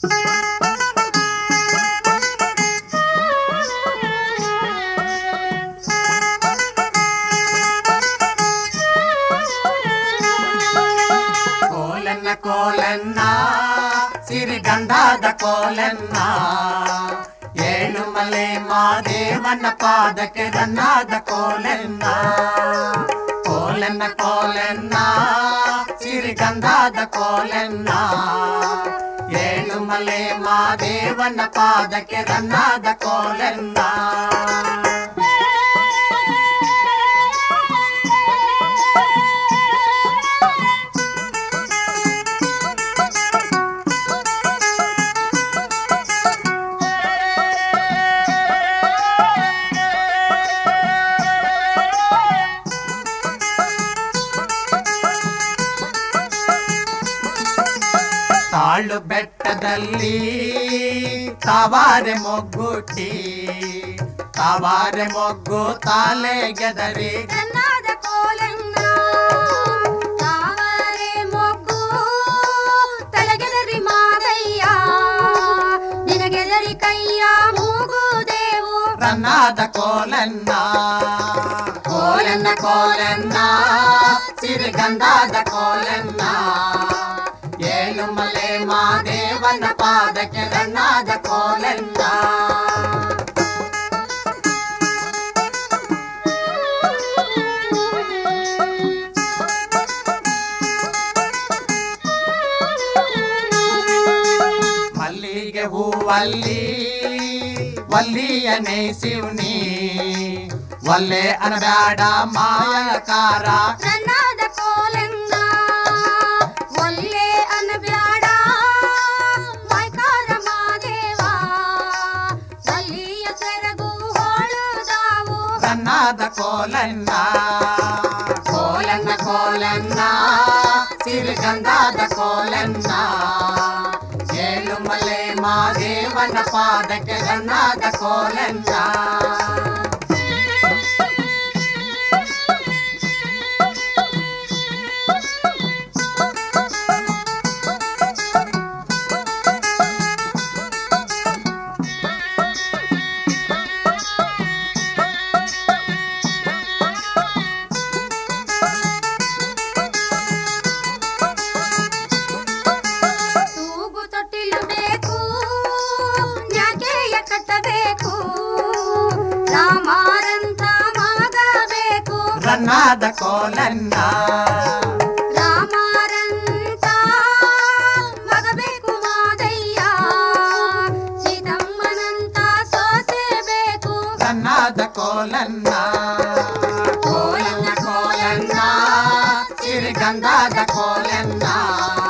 ಕೋಲನ್ನ ಕೋಲನ್ನ ಸಿರಿಗಂಧದ ಕೋಲನ್ನ ಏಳು ಮಲೆ ಮಾದೇವನ ಪಾದಕ್ಕೆ ರನ್ನಾದ ಕೋಲನ್ನ ಕೋಲನ್ನ ಕೋಲನ್ನ ಸಿರಿಗಂಧದ ಕೋಲನ್ನ ಏಳು ಮಲೆ ಮಾದೇವನ ಪಾದಕ್ಕೆ ರನ್ನಾದ ಕೋಲನ್ನ ತಾಳು ಬೆಟ್ಟದಲ್ಲಿ ತಾವಾರೆ ಮೊಗ್ಗುಟ್ಟಿ ತಾವಾರೆ ಮೊಗ್ಗು ತಾಲೆ ಗೆದರಿ ಕನ್ನಡ ಕೋಲನ್ನ ತಾವರೆ ಮೊಗ್ಗು ತಲೆಗೆದರಿ ಮಾದಯ್ಯ ನಿನಗೆದರಿ ಕೈಯ ಮೂಗುದೇವು ರನ್ನಾದ ಕೋಲನ್ನ ಕೋಲನ್ನ ಕೋಲನ್ನ ಸಿರಿಗಂಧದ ಕೋಲನ್ನ ಏಳು ಮಲೆ ಮಾದೇವನ ಪಾದಕ್ಕೆ ರನ್ನಾದ ಕೋಲನ್ನ ಮಲ್ಲಿಗೆ ಹೂವಲ್ಲಿ ವಲ್ಲಿಯನೇ ಶಿವನಿ ಒಲ್ಲೆ ಅನಬ್ಯಾಡ ಮಾಯಕಾರ ಕನ್ನಡ ಕೋಲನ್ನ ಒಲ್ಲೆ ಅನ್ಬ್ಯಾಡ ಮೈಕಾರ ಮಾದೇವ ಒಲ್ಲಿಯ ಸೆರಗು ಹೋಳುದಾವು ಕನ್ನದ ಕೋಲನ್ನ ಕೋಲನ್ನ ಕೋಲನ್ನ ಸಿರಿಗಂಧದ ಕೋಲನ್ನ ಏಳು ಮಲೆ ಮಾದೇವನ ಪಾದಕ್ಕೆ ಕನ್ನದ ಕೋಲನ್ನ ತೂಗು ತೊಟ್ಟಿಲು ಬೇಕು ನ್ಯಾಕೆಯ ಕಟ್ಟಬೇಕು ರಾಮಾರಂತ ಮಗ ಬೇಕು ರನ್ನಾದ ಕೋಲನ್ನ ರಾಮಾರಂತ ಮಗ ಬೇಕು ಮಾದಯ್ಯ ಸೀತಮ್ಮನಂತ ಸೋಸೆ ಬೇಕು ಕನ್ನದ ಕೋಲನ್ನ ಕೋಲನ್ನ ಕೋಲನ್ನ ಸಿರಿಗಂಧದ ಕೋಲನ್ನ